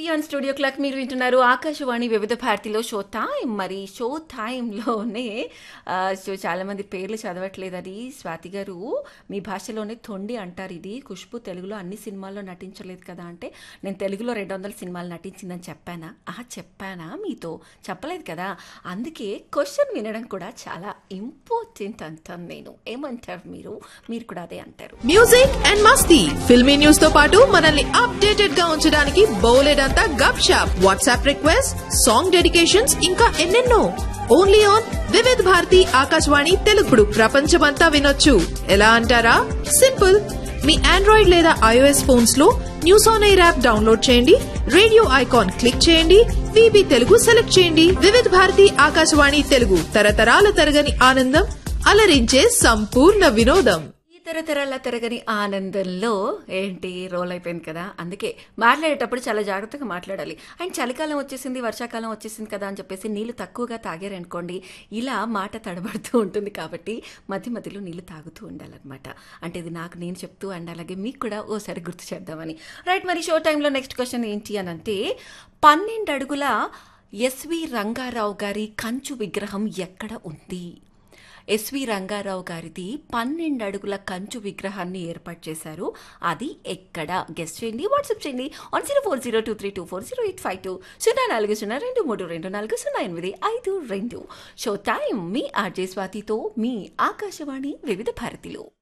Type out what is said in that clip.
on studio clock మీరు వింటున్నారు ఆకాశవాణి వివిధ భారతిలో షో టైం మరి షో టైంలోనే ఆ, సో చాలామంది పేర్లు చదవట్లేదని స్వాతి గారు మీ భాషలోనే తొండి అంటారు ఇది ఖుష్బు తెలుగులో అన్ని సినిమాల్లో నటించలేదు కదా అంటే నేను తెలుగులో రెండు వందల సినిమాలు నటించిందని చెప్పానా ఆ చెప్పానా మీతో చెప్పలేదు కదా అందుకే క్వశ్చన్ వినడం కూడా చాలా ఇంపార్టెంట్ అంటాను నేను ఏమంటారు మీరు మీరు కూడా అదే అంటారు మ్యూజిక్ అండ్ మస్తీ ఫిల్మీ న్యూస్ తో పాటు మనల్ని అప్డేటెడ్ గా ఉంచడానికి బోలెడంతా గప్ షాప్ వాట్సాప్ రిక్వెస్ట్ సాంగ్ డెడికేషన్స్ ఇంకా ఎన్నెన్నో ఓన్లీ ఆన్ వివిధ్ భారతి ఆకాశవాణి తెలుగుడు ప్రపంచమంతా వినొచ్చు ఎలా అంటారా సింపుల్ మీ ఆండ్రాయిడ్ లేదా ఐఓఎస్ ఫోన్స్ లో news on air app download చేయండి రేడియో ఐకాన్ క్లిక్ చేయండి విబి తెలుగు సెలెక్ట్ చేయండి వివిధ్ భారతి ఆకాశవాణి తెలుగు తరతరాల తరగని ఆనందం అలరించే సంపూర్ణ వినోదం ఈ తరతరాల తరగని ఆనందంలో ఏంటి రోల్ అయిపోయింది కదా అందుకే మాట్లాడేటప్పుడు చాలా జాగ్రత్తగా మాట్లాడాలి అండ్ చలికాలం వచ్చేసింది వర్షాకాలం వచ్చేసింది కదా అని చెప్పేసి నీళ్లు తక్కువగా తాగారనుకోండి ఇలా మాట తడబడుతూ ఉంటుంది కాబట్టి మధ్య మధ్యలో నీళ్లు తాగుతూ ఉండాలన్నమాట అంటే ఇది నాకు నేను చెప్తూ అండ్ అలాగే మీకు కూడా ఓసారి గుర్తు చేద్దామని రైట్ మరి షో టైంలో నెక్స్ట్ క్వశ్చన్ ఏంటి అని అంటే పన్నెండు అడుగుల ఎస్వి రంగారావు గారి కంచు విగ్రహం ఎక్కడ ఉంది ఎస్వి రంగారావు గారిది పన్నెండు అడుగుల కంచు విగ్రహాన్ని ఏర్పాటు చేశారు అది ఎక్కడ గెస్ట్ చేయండి వాట్సాప్ చేయండి one zero four zero two three two four zero eight five two సున్నా నాలుగు సున్నా రెండు మూడు రెండు నాలుగు సున్నా ఎనిమిది ఐదు రెండు షో టైం మీ ఆర్జే స్వాతితో మీ ఆకాశవాణి వివిధ భారతిలో